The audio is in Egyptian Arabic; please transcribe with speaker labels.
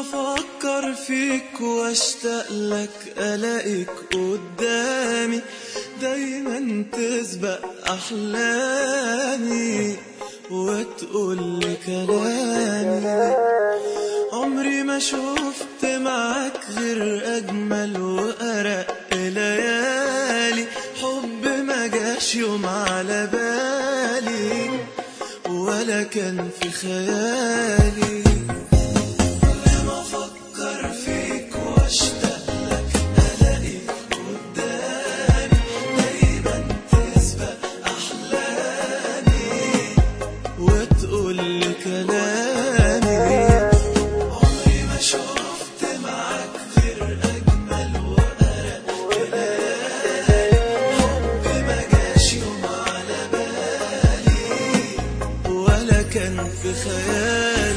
Speaker 1: افكر فيك واشتاق لك الاقيك قدامي دايما تسبق احلامي وتقول لي كلامي عمري ما شفت معاك غير اجمل وارق ليالي حب ما جاش يوم على بالي ولا كان في خيالي لما افكر فيك واشتاق لك الاقيك قدامي دايما تسبق احلامي وتقول لي كلامي عمري ما شفت معاك غير اجمل وارق ليالي حب ما جاش يوم على بالي ولا كان في خيالي